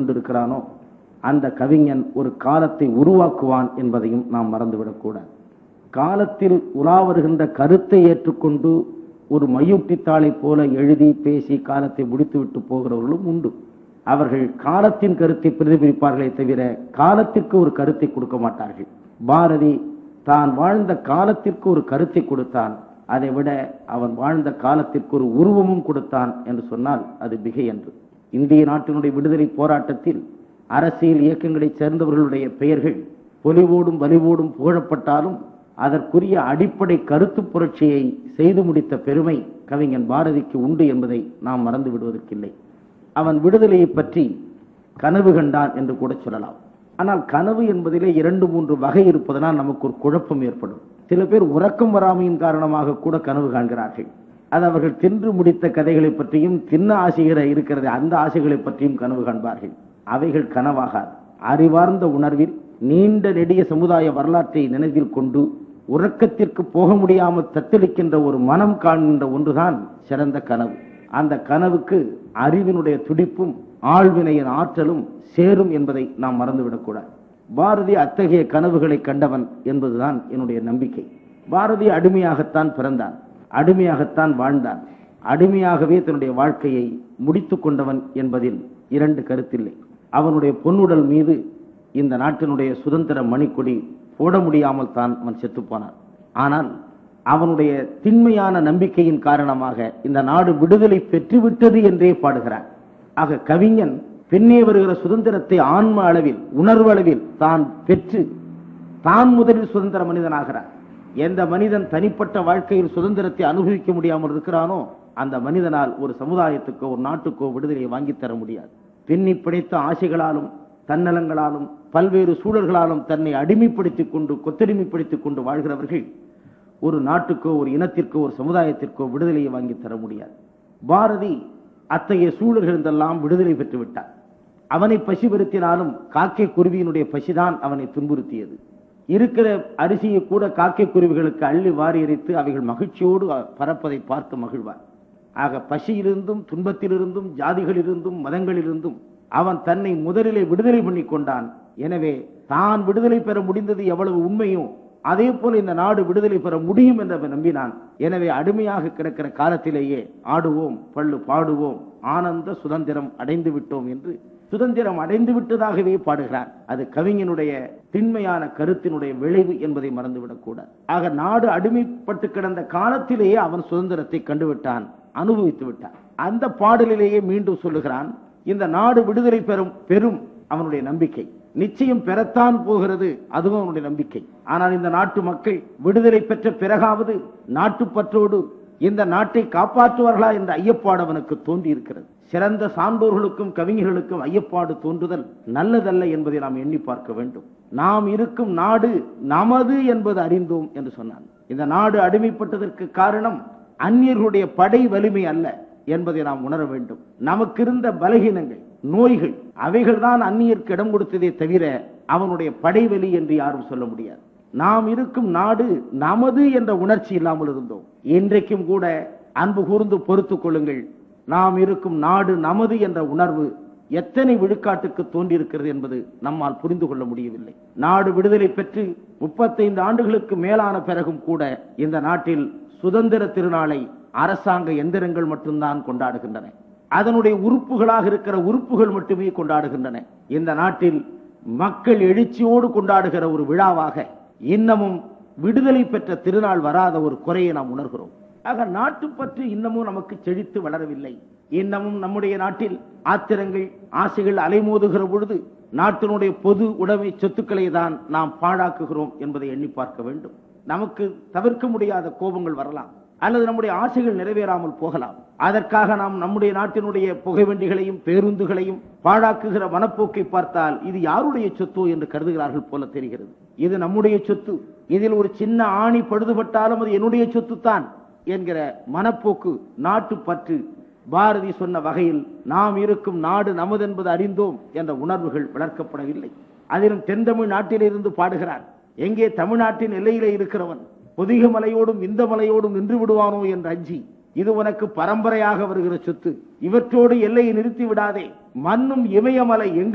கொண்டிருக்கிறானோ அந்த கவிஞன் ஒரு காலத்தை உருவாக்குவான் என்பதையும் நாம் மறந்துவிடக்கூடாது காலத்தில் உலா வருகின்ற கருத்தை ஏற்றுக்கொண்டு ஒரு மையூட்டித்தாளை போல எழுதி பேசி காலத்தை முடித்துவிட்டு போகிறவர்களும் உண்டு அவர்கள் காலத்தின் கருத்தை பிரதிபலிப்பார்களே தவிர காலத்திற்கு ஒரு கருத்தை கொடுக்க மாட்டார்கள் பாரதி தான் வாழ்ந்த காலத்திற்கு ஒரு கருத்தை கொடுத்தான் அதை விட அவன் வாழ்ந்த காலத்திற்கு ஒரு உருவமும் கொடுத்தான் என்று சொன்னால் அது மிகை என்று இந்திய நாட்டினுடைய விடுதலை போராட்டத்தில் அரசியல் இயக்கங்களைச் சேர்ந்தவர்களுடைய பெயர்கள் பொலிவோடும் வலிவோடும் புகழப்பட்டாலும் அதற்குரிய அடிப்படை கருத்து புரட்சியை செய்து முடித்த பெருமை கவிஞன் பாரதிக்கு உண்டு என்பதை நாம் மறந்து விடுவதற்கில்லை அவன் விடுதலையை பற்றி கனவு கண்டான் என்று கூட சொல்லலாம் ஆனால் கனவு என்பதிலே இரண்டு மூன்று வகை இருப்பதனால் நமக்கு ஒரு குழப்பம் ஏற்படும் சில பேர் உறக்கம் வராமையின் காரணமாக கூட கனவு காண்கிறார்கள் அது அவர்கள் தின்று முடித்த கதைகளை பற்றியும் தின்ன ஆசைகிற இருக்கிறது அந்த ஆசைகளை பற்றியும் கனவு காண்பார்கள் அவைகள் கனவாகாது அறிவார்ந்த உணர்வில் நீண்ட நெடிய சமுதாய வரலாற்றை நினைவில் கொண்டு உறக்கத்திற்கு போக முடியாமல் தத்தளிக்கின்ற ஒரு மனம் காண்கின்ற ஒன்றுதான் சிறந்த கனவு அந்த கனவுக்கு அறிவினுடைய துடிப்பும் ஆழ்வினையின் ஆற்றலும் சேரும் என்பதை நாம் மறந்துவிடக்கூடாது பாரதி அத்தகைய கனவுகளை கண்டவன் என்பதுதான் என்னுடைய நம்பிக்கை பாரதி அடிமையாகத்தான் பிறந்தான் அடிமையாகத்தான் வாழ்ந்தான் அடிமையாகவே தன்னுடைய வாழ்க்கையை முடித்துக் கொண்டவன் என்பதில் இரண்டு கருத்தில்லை அவனுடைய பொன்னுடல் மீது இந்த நாட்டினுடைய சுதந்திர மணிக்கொடி போட முடியாமல் தான் அவன் செத்துப்போனான் ஆனால் அவனுடைய திண்மையான நம்பிக்கையின் காரணமாக இந்த நாடு விடுதலை பெற்றுவிட்டது என்றே பாடுகிறான் ஆக கவிஞன் பின்னே வருகிற சுதந்திரத்தை ஆன்ம அளவில் உணர்வு அளவில் தான் பெற்று தான் முதலில் சுதந்திர மனிதனாகிறார் எந்த மனிதன் தனிப்பட்ட வாழ்க்கையில் சுதந்திரத்தை அனுபவிக்க முடியாமல் இருக்கிறானோ அந்த மனிதனால் ஒரு சமுதாயத்துக்கோ ஒரு நாட்டுக்கோ விடுதலையை வாங்கித் தர முடியாது பின்னி பிடித்த ஆசைகளாலும் தன்னலங்களாலும் பல்வேறு சூழல்களாலும் தன்னை அடிமைப்படுத்திக் கொண்டு கொத்தடிமைப்படுத்திக் கொண்டு வாழ்கிறவர்கள் ஒரு நாட்டுக்கோ ஒரு இனத்திற்கோ ஒரு சமுதாயத்திற்கோ விடுதலையை வாங்கி தர முடியாது பாரதி அத்தகைய சூழல்களிருந்தெல்லாம் விடுதலை பெற்று விட்டார் அவனை பசி வருத்தினாலும் காக்கை குருவியினுடைய பசிதான் அவனை துன்புறுத்தியது இருக்கிற அரிசியை கூட காக்கை குருவிகளுக்கு அள்ளி வாரி எரித்து அவைகள் மகிழ்ச்சியோடு பறப்பதை பார்த்து மகிழ்வார் ஆக பசியிலிருந்தும் துன்பத்திலிருந்தும் ஜாதிகளிலிருந்தும் மதங்களிலிருந்தும் அவன் தன்னை முதலிலே விடுதலை பண்ணி கொண்டான் எனவே தான் விடுதலை பெற முடிந்தது எவ்வளவு உண்மையோ அதே போல இந்த நாடு விடுதலை பெற முடியும் என்று அவன் நம்பினான் எனவே அடிமையாக கிடக்கிற காலத்திலேயே ஆடுவோம் பள்ளு பாடுவோம் ஆனந்த சுதந்திரம் அடைந்து விட்டோம் என்று சுதந்திரம் அடைந்து விட்டதாகவே பாடுகிறார் அது கவிஞனுடைய திண்மையான கருத்தினுடைய விளைவு என்பதை மறந்துவிடக்கூடாது ஆக நாடு அடிமைப்பட்டு கிடந்த காலத்திலேயே அவன் சுதந்திரத்தை கண்டுவிட்டான் அனுபவித்து விட்டான் அந்த பாடலிலேயே மீண்டும் சொல்லுகிறான் இந்த நாடு விடுதலை பெறும் பெரும் அவனுடைய நம்பிக்கை நிச்சயம் பெறத்தான் போகிறது அதுவும் அவனுடைய நம்பிக்கை ஆனால் இந்த நாட்டு மக்கள் விடுதலை பெற்ற பிறகாவது நாட்டுப்பற்றோடு இந்த நாட்டை காப்பாற்றுவார்களா என்ற ஐயப்பாடு அவனுக்கு தோன்றி இருக்கிறது சிறந்த சான்றோர்களுக்கும் கவிஞர்களுக்கும் ஐயப்பாடு தோன்றுதல் நல்லதல்ல என்பதை நாம் எண்ணி பார்க்க வேண்டும் நாம் இருக்கும் நாடு நமது என்பது அறிந்தோம் என்று சொன்னான் இந்த நாடு அடிமைப்பட்டதற்கு காரணம் அந்நியர்களுடைய படை வலிமை அல்ல என்பதை நாம் உணர வேண்டும் நமக்கு இருந்த பலகீனங்கள் நோய்கள் அவைகள் தான் அந்நியருக்கு இடம் கொடுத்ததே தவிர அவனுடைய படைவெளி என்று யாரும் சொல்ல முடியாது நாம் இருக்கும் நாடு நமது என்ற உணர்ச்சி இல்லாமல் இருந்தோம் இன்றைக்கும் கூட அன்பு கூர்ந்து பொறுத்துக் கொள்ளுங்கள் நாம் இருக்கும் நாடு நமது என்ற உணர்வு எத்தனை விழுக்காட்டுக்கு தோன்றியிருக்கிறது என்பது நம்மால் புரிந்து கொள்ள முடியவில்லை நாடு விடுதலை பெற்று முப்பத்தைந்து ஆண்டுகளுக்கு மேலான பிறகும் கூட இந்த நாட்டில் சுதந்திர திருநாளை அரசாங்க எந்திரங்கள் மட்டும்தான் கொண்டாடுகின்றன அதனுடைய உறுப்புகளாக இருக்கிற உறுப்புகள் மட்டுமே கொண்டாடுகின்றன இந்த நாட்டில் மக்கள் எழுச்சியோடு கொண்டாடுகிற ஒரு விழாவாக இன்னமும் விடுதலை பெற்ற திருநாள் வராத ஒரு குறையை நாம் உணர்கிறோம் ஆக நாட்டு பற்றி இன்னமும் நமக்கு செழித்து வளரவில்லை இன்னமும் நம்முடைய நாட்டில் ஆத்திரங்கள் ஆசைகள் அலைமோதுகிற பொழுது நாட்டினுடைய பொது உடைமை சொத்துக்களை தான் நாம் பாழாக்குகிறோம் என்பதை எண்ணி பார்க்க வேண்டும் நமக்கு தவிர்க்க முடியாத கோபங்கள் வரலாம் அல்லது நம்முடைய ஆசைகள் நிறைவேறாமல் போகலாம் அதற்காக நாம் நம்முடைய நாட்டினுடைய புகைவண்டிகளையும் பேருந்துகளையும் பாழாக்குகிற மனப்போக்கை பார்த்தால் இது யாருடைய சொத்தோ என்று கருதுகிறார்கள் போல தெரிகிறது இது நம்முடைய சொத்து இதில் ஒரு சின்ன ஆணி பழுதுபட்டாலும் அது என்னுடைய சொத்து தான் என்கிற மனப்போக்கு நாட்டு பற்று பாரதி சொன்ன வகையில் நாம் இருக்கும் நாடு நமது என்பது அறிந்தோம் என்ற உணர்வுகள் வளர்க்கப்படவில்லை அதிலும் தென்தமிழ் நாட்டிலிருந்து பாடுகிறார் எங்கே தமிழ்நாட்டின் எல்லையிலே இருக்கிறவன் பொதிக மலையோடும் இந்த மலையோடும் நின்று விடுவானோ என்று அஞ்சி இது உனக்கு பரம்பரையாக வருகிற சொத்து இவற்றோடு எல்லையை நிறுத்தி விடாதே மண்ணும் இமயமலை எங்கு